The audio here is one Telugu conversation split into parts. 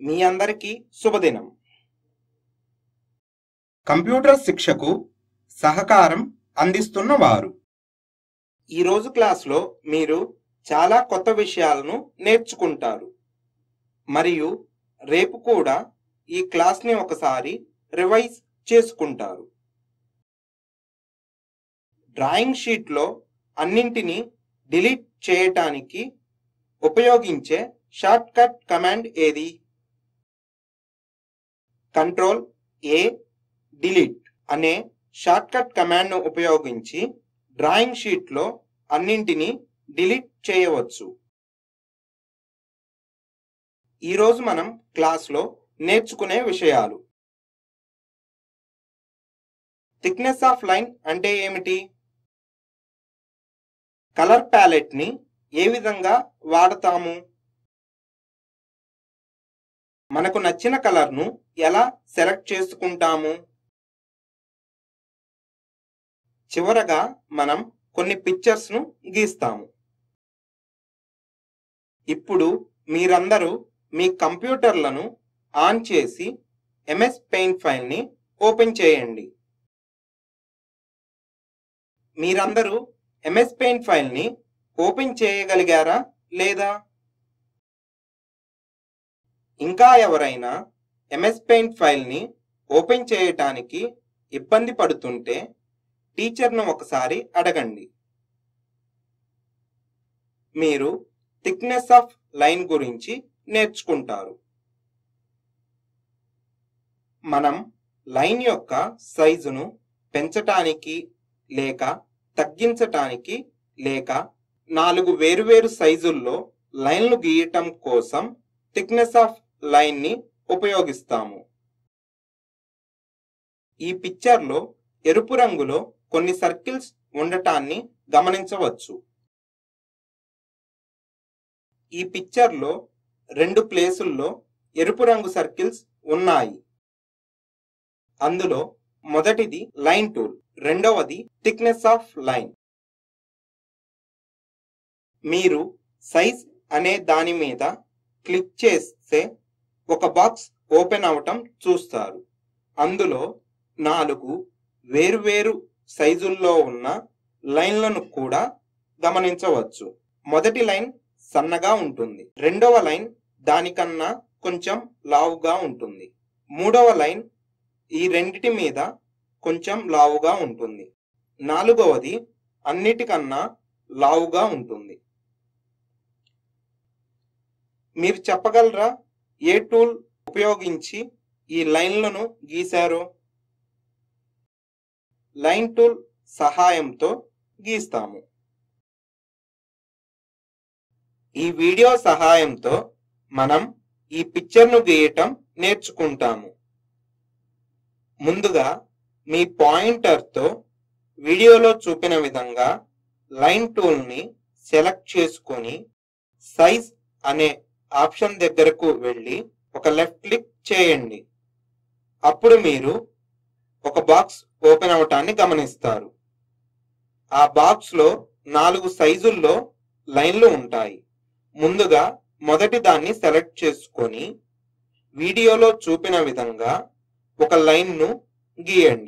మీ అందరికీ శుభదినం కంప్యూటర్ శిక్షకు సహకారం అందిస్తున్న వారు ఈరోజు క్లాస్లో మీరు చాలా కొత్త విషయాలను నేర్చుకుంటారు మరియు రేపు కూడా ఈ క్లాస్ని ఒకసారి రివైజ్ చేసుకుంటారు డ్రాయింగ్ షీట్లో అన్నింటినీ డిలీట్ చేయటానికి ఉపయోగించే షార్ట్ కట్ కమాండ్ ఏది కంట్రోల్ ఏ డిలీట్ అనే షార్ట్ కట్ కమాండ్ను ఉపయోగించి డ్రాయింగ్ షీట్లో అన్నింటినీ డిలీట్ చేయవచ్చు ఈరోజు మనం క్లాస్లో నేర్చుకునే విషయాలు థిక్నెస్ ఆఫ్ లైన్ అంటే ఏమిటి కలర్ ప్యాలెట్ని ఏ విధంగా వాడతాము మనకు నచ్చిన కలర్ను ఎలా సెలెక్ట్ చేసుకుంటాము చివరగా మనం కొన్ని పిక్చర్స్ను గీస్తాము ఇప్పుడు మీరందరూ మీ కంప్యూటర్లను ఆన్ చేసి ఎంఎస్ పెయింట్ ఫైల్ని ఓపెన్ చేయండి మీరందరూ ఎంఎస్ పెయింట్ ఫైల్ని ఓపెన్ చేయగలిగారా లేదా ఇంకా ఎవరైనా ఎంఎస్ పెయింట్ ఫైల్ని ఓపెన్ చేయటానికి ఇబ్బంది పడుతుంటే టీచర్ను ఒకసారి అడగండి మీరు థిక్నెస్ ఆఫ్ లైన్ గురించి నేర్చుకుంటారు మనం లైన్ యొక్క సైజును పెంచటానికి లేక తగ్గించటానికి లేక నాలుగు వేరువేరు సైజుల్లో లైన్లు గీయటం కోసం థిక్నెస్ ఆఫ్ లైన్ ని ఉపయోగిస్తాము ఈ పిక్చర్లో ఎరుపు రంగులో కొన్ని సర్కిల్స్ ఉండటాన్ని గమనించవచ్చు ఈ పిక్చర్లో రెండు ప్లేసుల్లో ఎరుపు రంగు సర్కిల్స్ ఉన్నాయి అందులో మొదటిది లైన్ టూల్ రెండవది థిక్నెస్ ఆఫ్ లైన్ మీరు సైజ్ అనే దాని మీద క్లిక్ చేస్తే ఒక బాక్స్ ఓపెన్ అవటం చూస్తారు అందులో నాలుగు వేరువేరు సైజుల్లో ఉన్న లైన్లను కూడా గమనించవచ్చు మొదటి లైన్ సన్నగా ఉంటుంది రెండవ లైన్ దానికన్నా కొంచెం లావుగా ఉంటుంది మూడవ లైన్ ఈ రెండిటి మీద కొంచెం లావుగా ఉంటుంది నాలుగవది అన్నిటికన్నా లావుగా ఉంటుంది మీరు చెప్పగలరా ఏ టూల్ ఉపయోగించి ఈ లైన్లను గీశారో లైన్ టూల్ సహాయంతో గీస్తాము ఈ వీడియో సహాయంతో మనం ఈ పిక్చర్ను గీయటం నేర్చుకుంటాము ముందుగా మీ పాయింటర్తో వీడియోలో చూపిన విధంగా లైన్ టూల్ని సెలెక్ట్ చేసుకొని సైజ్ అనే ఆప్షన్ దగ్గరకు వెళ్ళి ఒక లెఫ్ట్ క్లిక్ చేయండి అప్పుడు మీరు ఒక బాక్స్ ఓపెన్ అవటాన్ని గమనిస్తారు ఆ బాక్స్ లో నాలుగు సైజుల్లో లైన్లు ఉంటాయి ముందుగా మొదటి దాన్ని సెలెక్ట్ చేసుకొని వీడియోలో చూపిన విధంగా ఒక లైన్ను గీయండి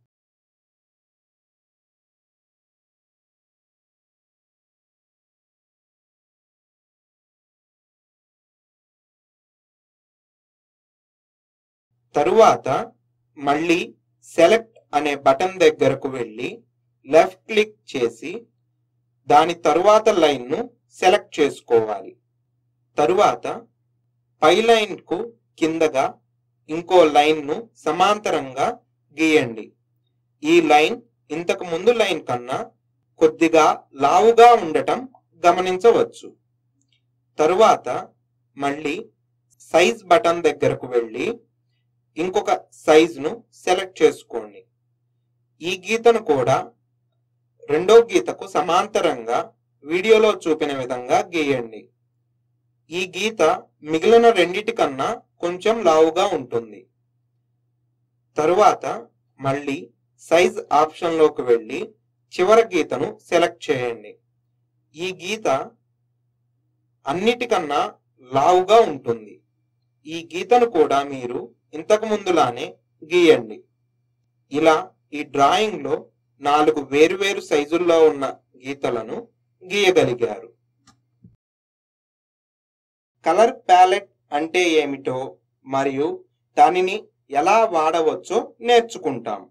తరువాత మళ్ళీ సెలెక్ట్ అనే బటన్ దగ్గరకు వెళ్ళి లెఫ్ట్ క్లిక్ చేసి దాని తరువాత లైన్ను సెలెక్ట్ చేసుకోవాలి తరువాత పై లైన్కు కిందగా ఇంకో లైన్ను సమాంతరంగా గీయండి ఈ లైన్ ఇంతకు ముందు లైన్ కన్నా కొద్దిగా లావుగా ఉండటం గమనించవచ్చు తరువాత మళ్ళీ సైజ్ బటన్ దగ్గరకు వెళ్ళి ఇంకొక సైజును సెలెక్ట్ చేసుకోండి ఈ గీతను కూడా రెండో గీతకు సమాంతరంగా వీడియోలో చూపిన విధంగా గీయండి ఈ గీత మిగిలిన రెండిటి కన్నా కొంచెం లావుగా ఉంటుంది తరువాత మళ్ళీ సైజ్ ఆప్షన్లోకి వెళ్ళి చివరి గీతను సెలెక్ట్ చేయండి ఈ గీత అన్నిటికన్నా లావుగా ఉంటుంది ఈ గీతను కూడా మీరు ఇంతకు ముందులానే గీయండి ఇలా ఈ డ్రాయింగ్ లో నాలుగు వేరువేరు సైజుల్లో ఉన్న గీతలను గీయగలిగారు కలర్ ప్యాలెట్ అంటే ఏమిటో మరియు దానిని ఎలా వాడవచ్చో నేర్చుకుంటాం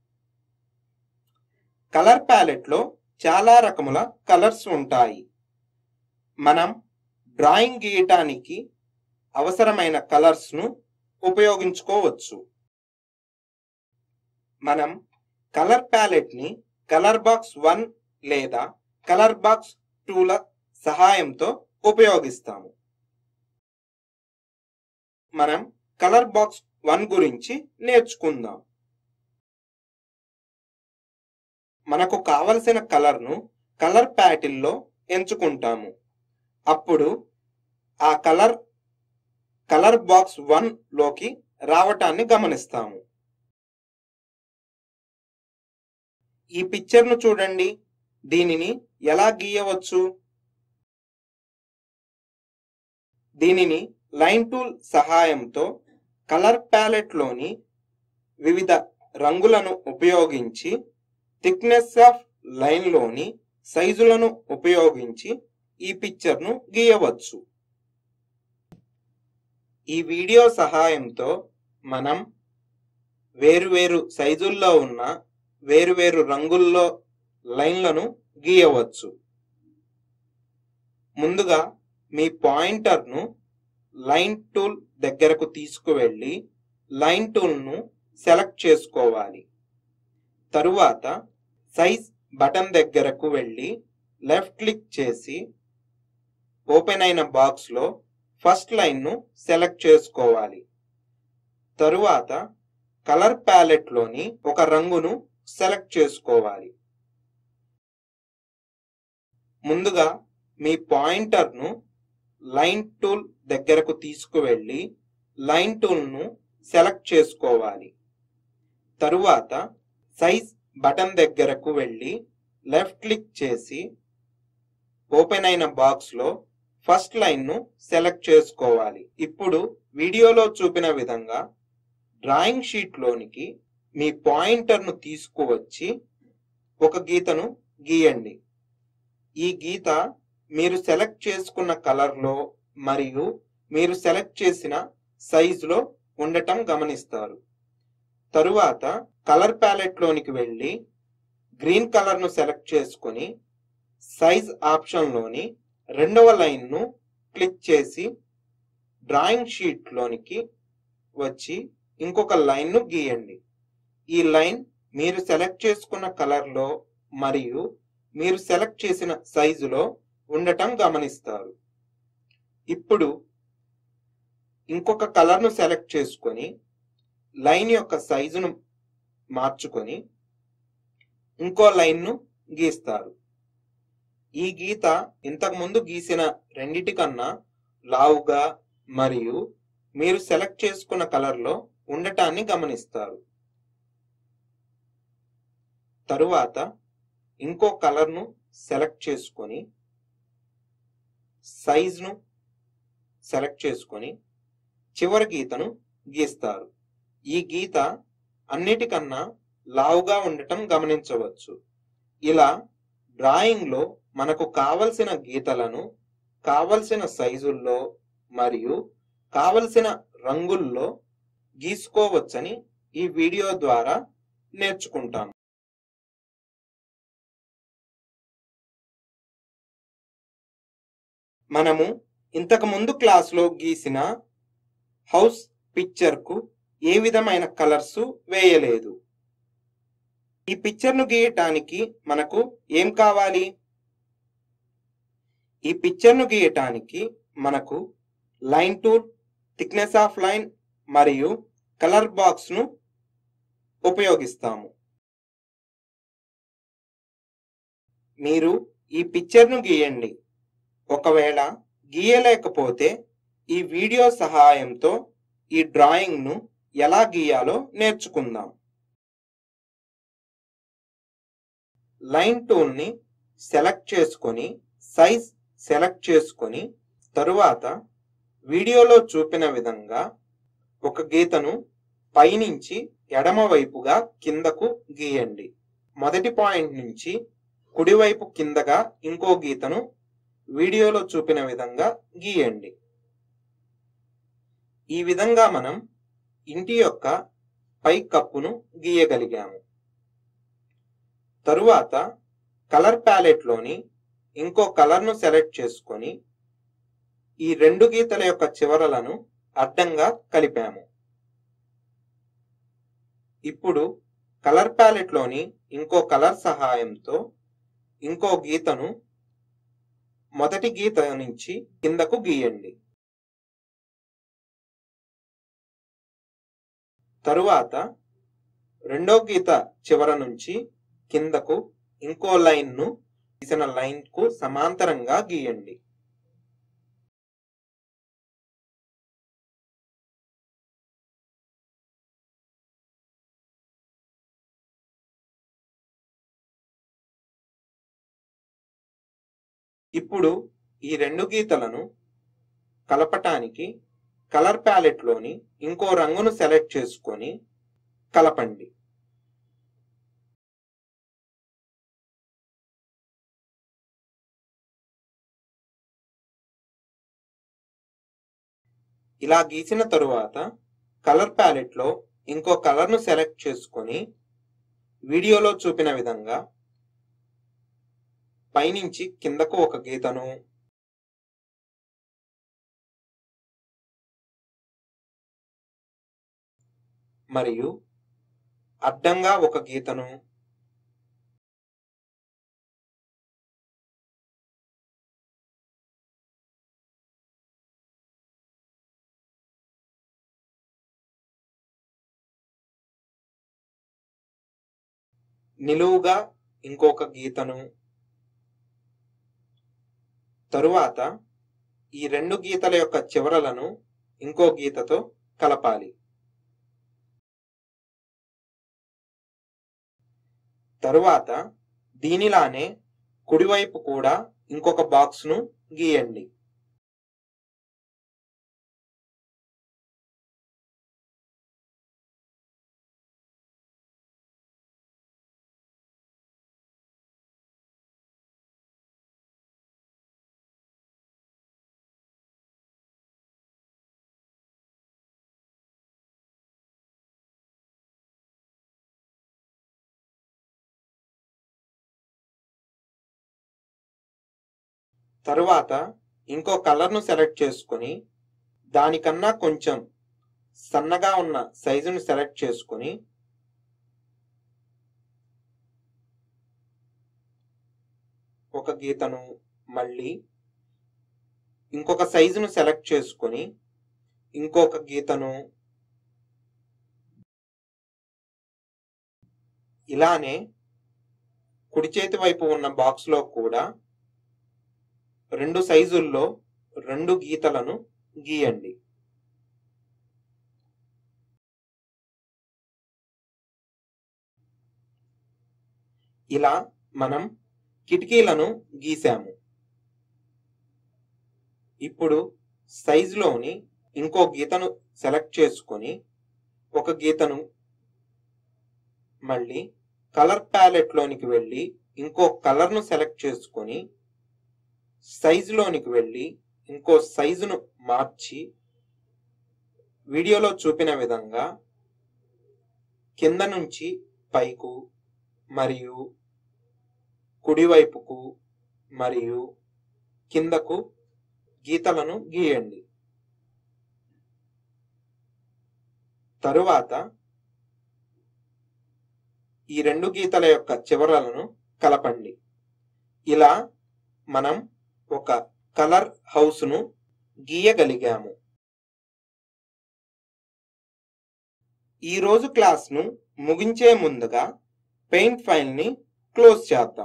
కలర్ ప్యాలెట్ లో చాలా రకముల కలర్స్ ఉంటాయి మనం డ్రాయింగ్ గీయటానికి అవసరమైన కలర్స్ ను ఉపయోగించుకోవచ్చు మనం కలర్ ప్యాలెట్ ని కలర్ బాక్స్ వన్ లేదా కలర్ బాక్స్ టూల సహాయంతో ఉపయోగిస్తాము మనం కలర్ బాక్స్ వన్ గురించి నేర్చుకుందాం మనకు కావలసిన కలర్ను కలర్ ప్యాటిల్లో ఎంచుకుంటాము అప్పుడు ఆ కలర్ కలర్ బాక్స్ వన్ లోకి రావటాన్ని గమనిస్తాము ఈ పిక్చర్ను చూడండి దీనిని ఎలా గీయవచ్చు దీనిని లైన్ టూల్ సహాయంతో కలర్ ప్యాలెట్ లోని వివిధ రంగులను ఉపయోగించి థిక్నెస్ ఆఫ్ లైన్ లోని సైజులను ఉపయోగించి ఈ పిక్చర్ను గీయవచ్చు ఈ వీడియో సహాయంతో మనం వేరువేరు సైజుల్లో ఉన్న వేరువేరు రంగుల్లో లైన్లను గీయవచ్చు ముందుగా మీ పాయింటర్ను లైన్ టూల్ దగ్గరకు తీసుకువెళ్ళి లైన్ టూల్ను సెలెక్ట్ చేసుకోవాలి తరువాత సైజ్ బటన్ దగ్గరకు వెళ్ళి లెఫ్ట్ క్లిక్ చేసి ఓపెన్ అయిన బాక్స్లో ఫస్ట్ లైన్ను సెలెక్ట్ చేసుకోవాలి తరువాత కలర్ ప్యాలెట్లోని ఒక రంగును సెలెక్ట్ చేసుకోవాలి ముందుగా మీ పాయింటర్ను లైన్ టూల్ దగ్గరకు తీసుకువెళ్ళి లైన్ టూల్ను సెలెక్ట్ చేసుకోవాలి తరువాత సైజ్ బటన్ దగ్గరకు వెళ్ళి లెఫ్ట్ క్లిక్ చేసి ఓపెన్ అయిన బాక్స్లో ఫస్ట్ లైన్ను సెలెక్ట్ చేసుకోవాలి ఇప్పుడు వీడియోలో చూపిన విధంగా డ్రాయింగ్ షీట్లోనికి మీ పాయింటర్ను తీసుకువచ్చి ఒక గీతను గీయండి ఈ గీత మీరు సెలెక్ట్ చేసుకున్న కలర్లో మరియు మీరు సెలెక్ట్ చేసిన సైజులో ఉండటం గమనిస్తారు తరువాత కలర్ ప్యాలెట్లోనికి వెళ్ళి గ్రీన్ కలర్ను సెలెక్ట్ చేసుకొని సైజ్ ఆప్షన్లోని రెండవ లైన్ను క్లిక్ చేసి డ్రాయింగ్ షీట్లోనికి వచ్చి ఇంకొక లైన్ను గీయండి ఈ లైన్ మీరు సెలెక్ట్ చేసుకున్న కలర్లో మరియు మీరు సెలెక్ట్ చేసిన సైజులో ఉండటం గమనిస్తారు ఇప్పుడు ఇంకొక కలర్ను సెలెక్ట్ చేసుకొని లైన్ యొక్క సైజును మార్చుకొని ఇంకో లైన్ను గీస్తారు ఈ గీత ఇంతకు ముందు గీసిన రెండిటి కన్నా లావుగా మరియు మీరు సెలెక్ట్ చేసుకున్న కలర్లో ఉండటాన్ని గమనిస్తారు తరువాత ఇంకో కలర్ను సెలెక్ట్ చేసుకొని సైజ్ను సెలెక్ట్ చేసుకొని చివరి గీతను గీస్తారు ఈ గీత అన్నిటికన్నా లావుగా ఉండటం గమనించవచ్చు ఇలా డ్రాయింగ్లో మనకు కావలసిన గీతలను కావలసిన సైజుల్లో మరియు కావలసిన రంగుల్లో గీసుకోవచ్చని ఈ వీడియో ద్వారా నేర్చుకుంటాం మనము ఇంతకు ముందు క్లాస్లో గీసిన హౌస్ పిక్చర్కు ఏ విధమైన కలర్స్ వేయలేదు ఈ పిక్చర్ను గీయటానికి మనకు ఏం కావాలి ఈ పిక్చర్ను గీయటానికి మనకు line tool thickness of line మరియు కలర్ బాక్స్ను ఉపయోగిస్తాము మీరు ఈ పిక్చర్ను గీయండి ఒకవేళ గీయలేకపోతే ఈ వీడియో సహాయంతో ఈ డ్రాయింగ్ను ఎలా గీయాలో నేర్చుకుందాం లైన్ టూల్ని సెలెక్ట్ చేసుకొని సైజ్ సెలెక్ట్ చేసుకొని తరువాత వీడియోలో చూపిన విధంగా ఒక గీతను పైనుంచి ఎడమ వైపుగా కిందకు గీయండి మొదటి పాయింట్ నుంచి కుడివైపు కిందగా ఇంకో గీతను వీడియోలో చూపిన విధంగా గీయండి ఈ విధంగా మనం ఇంటి యొక్క పై కప్పును గీయగలిగాము తరువాత కలర్ ప్యాలెట్లోని ఇంకో కలర్ను సెలెక్ట్ చేసుకొని ఈ రెండు గీతల యొక్క చివరలను అడ్డంగా కలిపాము ఇప్పుడు కలర్ ప్యాలెట్లోని ఇంకో కలర్ సహాయంతో ఇంకో గీతను మొదటి గీత నుంచి కిందకు గీయండి తరువాత రెండో గీత చివర నుంచి కిందకు ఇంకో లైన్ ను గీసిన లైన్ కు సమాంతరంగా గీయండి ఇప్పుడు ఈ రెండు గీతలను కలపటానికి కలర్ ప్యాలెట్ లోని ఇంకో రంగును సెలెక్ట్ చేసుకొని కలపండి ఇలా గీసిన తరువాత కలర్ ప్యాలెట్ లో ఇంకో కలర్ ను సెలెక్ట్ చేసుకొని వీడియోలో చూపిన విధంగా పైనుంచి కిందకు ఒక గీతను మరియు అడ్డంగా ఒక గీతను నిలువుగా ఇంకొక గీతను తరువాత ఈ రెండు గీతల యొక్క చివరలను ఇంకో గీతతో కలపాలి తరువాత దీనిలానే కుడివైపు కూడా ఇంకొక బాక్స్ ను గీయండి తరువాత ఇంకో కలర్ ను సెలెక్ట్ చేసుకొని దానికన్నా కొంచెం సన్నగా ఉన్న సైజును సెలెక్ట్ చేసుకొని ఒక గీతను మళ్ళీ ఇంకొక సైజును సెలెక్ట్ చేసుకొని ఇంకొక గీతను ఇలానే కుడి చేతి వైపు ఉన్న బాక్స్ లో కూడా రెండు సైజుల్లో రెండు గీతలను గీయండి ఇలా మనం కిటికీలను గీసాము ఇప్పుడు సైజులోని ఇంకో గీతను సెలెక్ట్ చేసుకొని ఒక గీతను మళ్ళీ కలర్ ప్యాలెట్ లోనికి వెళ్ళి ఇంకో కలర్ను సెలెక్ట్ చేసుకొని సైజులోనికి వెళ్ళి ఇంకో సైజును మార్చి వీడియోలో చూపిన విధంగా కింద నుంచి పైకు మరియు కుడివైపుకు మరియు కిందకు గీతలను గీయండి తరువాత ఈ రెండు గీతల యొక్క చివరలను కలపండి ఇలా మనం ఒక కలర్ హౌస్ను గీయగలిగాము ఈరోజు క్లాస్ను ముగించే ముందుగా పెయింట్ ఫైల్ని క్లోజ్ చేద్దాం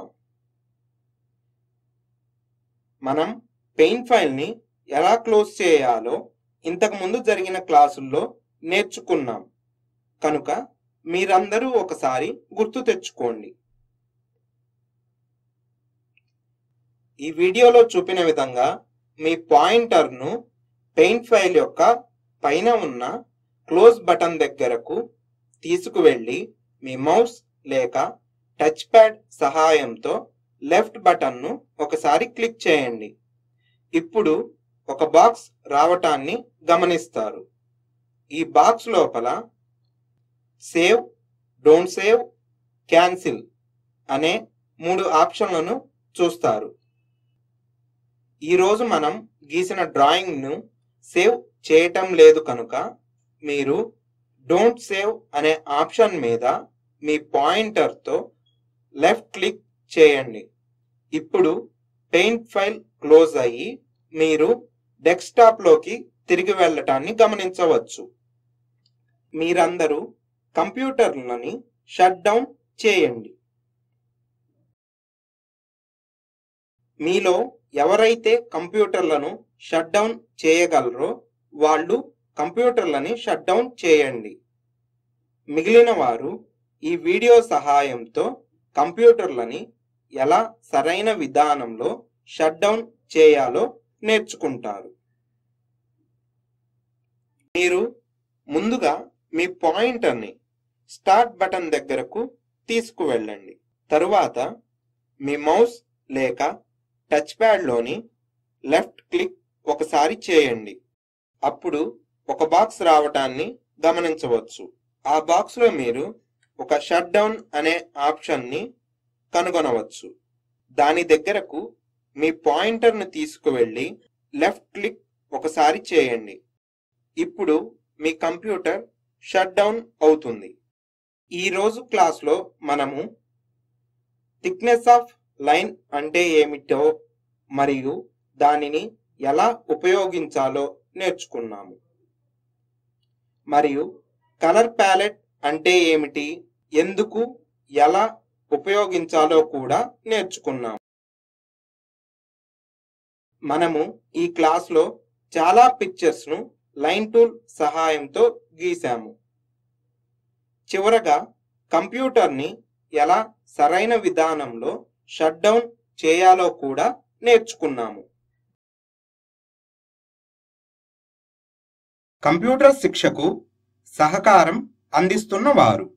మనం పెయింట్ ఫైల్ని ఎలా క్లోజ్ చేయాలో ఇంతకు ముందు జరిగిన క్లాసుల్లో నేర్చుకున్నాం కనుక మీరందరూ ఒకసారి గుర్తు తెచ్చుకోండి ఈ వీడియోలో చూపిన విధంగా మీ పాయింటర్ను పెయింట్ ఫైల్ యొక్క పైన ఉన్న క్లోజ్ బటన్ దగ్గరకు తీసుకువెళ్ళి మీ మౌస్ లేక టచ్ ప్యాడ్ సహాయంతో లెఫ్ట్ బటన్ను ఒకసారి క్లిక్ చేయండి ఇప్పుడు ఒక బాక్స్ రావటాన్ని గమనిస్తారు ఈ బాక్స్ లోపల సేవ్ డోంట్ సేవ్ క్యాన్సిల్ అనే మూడు ఆప్షన్లను చూస్తారు ఈరోజు మనం గీసిన డ్రాయింగ్ను సేవ్ చేయటం లేదు కనుక మీరు డోంట్ సేవ్ అనే ఆప్షన్ మీద మీ పాయింటర్తో లెఫ్ట్ క్లిక్ చేయండి ఇప్పుడు పెయింట్ ఫైల్ క్లోజ్ అయ్యి మీరు డెస్క్టాప్లోకి తిరిగి వెళ్ళటాన్ని గమనించవచ్చు మీరందరూ కంప్యూటర్లని షట్ డౌన్ చేయండి మీలో ఎవరైతే కంప్యూటర్లను షట్ డౌన్ చేయగలరో వాళ్ళు కంప్యూటర్లని షట్ డౌన్ చేయండి మిగిలిన వారు ఈ వీడియో సహాయంతో కంప్యూటర్లని ఎలా సరైన విధానంలో షట్ డౌన్ చేయాలో నేర్చుకుంటారు మీరు ముందుగా మీ పాయింటర్ని స్టార్ట్ బటన్ దగ్గరకు తీసుకువెళ్ళండి తరువాత మీ మౌస్ లేక టచ్ ప్యాడ్లోని లెఫ్ట్ క్లిక్ ఒకసారి చేయండి అప్పుడు ఒక బాక్స్ రావటాన్ని గమనించవచ్చు ఆ బాక్స్లో మీరు ఒక షట్ డౌన్ అనే ఆప్షన్ని కనుగొనవచ్చు దాని దగ్గరకు మీ పాయింటర్ను తీసుకువెళ్ళి లెఫ్ట్ క్లిక్ ఒకసారి చేయండి ఇప్పుడు మీ కంప్యూటర్ షట్ డౌన్ అవుతుంది ఈరోజు క్లాస్లో మనము థిక్నెస్ ఆఫ్ లైన్ అంటే ఏమిటో మరియు దానిని ఎలా ఉపయోగించాలో నేర్చుకున్నాము మరియు కలర్ ప్యాలెట్ అంటే ఏమిటి ఎందుకు ఎలా ఉపయోగించాలో కూడా నేర్చుకున్నాము మనము ఈ క్లాస్లో చాలా పిక్చర్స్ను లైన్ టూల్ సహాయంతో గీసాము చివరగా కంప్యూటర్ని ఎలా సరైన విధానంలో షట్ డౌన్ చేయాలో కూడా నేర్చుకున్నాము కంప్యూటర్ శిక్షకు సహకారం అందిస్తున్న వారు